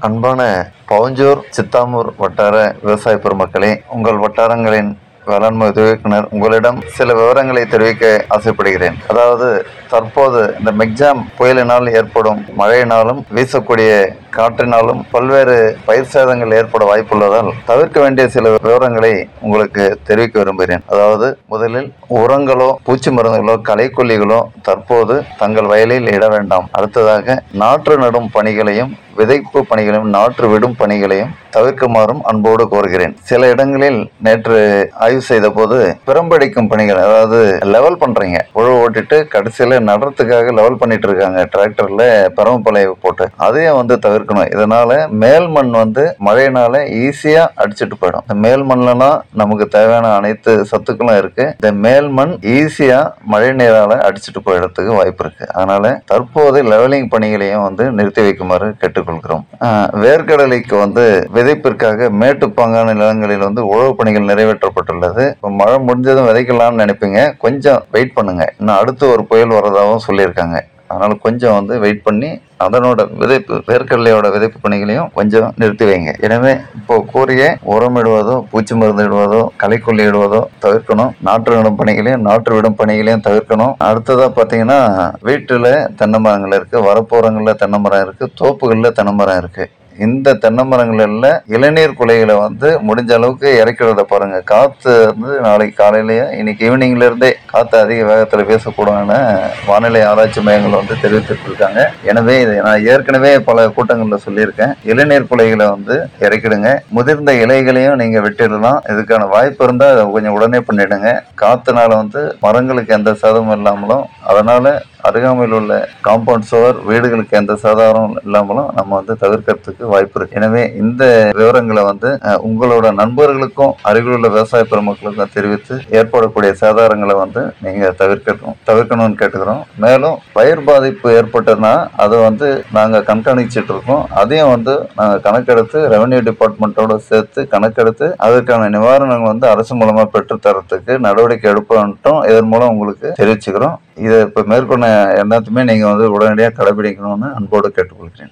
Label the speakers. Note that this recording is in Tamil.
Speaker 1: அன்பான பவஞ்சூர் சித்தாமூர் வட்டார விவசாய பெருமக்களே உங்கள் வட்டாரங்களின் வேளாண்மை உதவி இயக்குனர் உங்களிடம் சில விவரங்களை தெரிவிக்க ஆசைப்படுகிறேன் அதாவது தற்போது இந்த மெக்ஜாம் புயலினால் ஏற்படும் மழையினாலும் வீசக்கூடிய காற்றினாலும் பல்வேறு பயிர் சேதங்கள் ஏற்பட வாய்ப்புள்ளதால் தவிர்க்க வேண்டிய சில விவரங்களை உங்களுக்கு தெரிவிக்க விரும்புகிறேன் அதாவது முதலில் உரங்களோ பூச்சி மருந்துகளோ களைக்கொல்லிகளோ தற்போது தங்கள் வயலில் இட வேண்டாம் அடுத்ததாக நாற்று நடும் பணிகளையும் விதைப்பு பணிகளையும் நாற்று விடும் பணிகளையும் தவிர்க்குமாறும் அன்போடு கோருகிறேன் சில இடங்களில் நேற்று ஆய்வு செய்த போது பிரம்படிக்கும் பணிகள் அதாவது லெவல் பண்றீங்க உழவு ஓட்டிட்டு கடைசியில நடுறதுக்காக லெவல் பண்ணிட்டு இருக்காங்க டிராக்டர்ல பரமப்பலையை போட்டு அதையும் வந்து தவிர்க்கணும் இதனால மேல் மண் வந்து மழையினால ஈஸியா அடிச்சிட்டு போயிடும் இந்த மேல் மண்லனா நமக்கு தேவையான அனைத்து சத்துக்களும் இருக்கு இந்த மேல் மண் ஈஸியா மழை நீரால அடிச்சிட்டு போயிடறதுக்கு வாய்ப்பு இருக்கு அதனால தற்போது லெவலிங் பணிகளையும் வந்து நிறுத்தி வைக்குமாறு கேட்டுக்கொள்கிறோம் ஆஹ் வேர்க்கடலைக்கு வந்து விதைப்பிற்காக மேட்டுப்பாங்கான நிலங்களில் வந்து உழவு பணிகள் நிறைவேற்றப்பட்டுள்ளது இப்போ மழை முடிஞ்சதும் விதைக்கலாம்னு நினைப்பீங்க கொஞ்சம் வெயிட் பண்ணுங்க இன்னும் அடுத்து ஒரு புயல் வரதாகவும் சொல்லியிருக்காங்க அதனால கொஞ்சம் வந்து வெயிட் பண்ணி அதனோட விதைப்பு வேர்க்கடலையோட விதைப்பு பணிகளையும் கொஞ்சம் நிறுத்தி வைங்க எனவே இப்போ கூறிய உரம் இடுவதோ பூச்சி மருந்து இடுவதோ களைக்கொல்லி இடுவதோ தவிர்க்கணும் நாற்று நடும் பணிகளையும் நாற்று விடும் பணிகளையும் தவிர்க்கணும் அடுத்ததா பாத்தீங்கன்னா வீட்டுல தென்னை மரங்கள் இருக்கு வரப்போறங்கள்ல தென்னை மரம் இருக்கு தோப்புகள்ல தென்னை மரம் இருக்கு இந்த தென்னை மரங்கள்ல இளநீர் குலைகளை வந்து முடிஞ்ச அளவுக்கு இறக்கிறத பாருங்க காத்து வந்து நாளைக்கு காலையிலேயே இன்னைக்கு ஈவினிங்ல இருந்தே காத்து அதிக வேகத்துல வீசக்கூடாதுன்னு வானிலை ஆராய்ச்சி மையங்கள் வந்து தெரிவித்துட்டு இருக்காங்க எனவே இதை நான் ஏற்கனவே பல கூட்டங்கள்ல சொல்லியிருக்கேன் இளநீர் குலைகளை வந்து இறக்கிடுங்க முதிர்ந்த இலைகளையும் நீங்க விட்டுடலாம் இதுக்கான வாய்ப்பு இருந்தா அதை கொஞ்சம் உடனே பண்ணிடுங்க காத்துனால வந்து மரங்களுக்கு எந்த சேதமும் இல்லாமலும் அதனால அருகாமையில் உள்ள காம்பவுண்ட் சுவர் வீடுகளுக்கு எந்த சேதாரம் இல்லாமலும் நம்ம வந்து தவிர்க்கிறதுக்கு வாய்ப்பு இருக்கு எனவே இந்த விவரங்களை வந்து அஹ், உங்களோட நண்பர்களுக்கும் அருகில் உள்ள விவசாய பெருமக்களுக்கும் தெரிவித்து ஏற்படக்கூடிய சேதாரங்களை வந்து நீங்க தவிர்க்கணும் தவிர்க்கணும்னு கேட்டுக்கிறோம் மேலும் பயிர் பாதிப்பு ஏற்பட்டதுன்னா அதை வந்து நாங்க கண்காணிச்சிட்டு இருக்கோம் அதையும் வந்து நாங்க கணக்கெடுத்து ரெவன்யூ டிபார்ட்மெண்ட்டோட சேர்த்து கணக்கெடுத்து அதற்கான நிவாரணங்கள் வந்து அரசு மூலமா பெற்றுத் தரத்துக்கு நடவடிக்கை எடுப்போம்ட்டும் இதன் மூலம் உங்களுக்கு தெரிவிச்சுக்கிறோம் இதை இப்போ மேற்கொண்ட எல்லாத்தையுமே நீங்க வந்து உடனடியாக கடைபிடிக்கணும்னு அன்போடு கேட்டுக்கொள்கிறேன்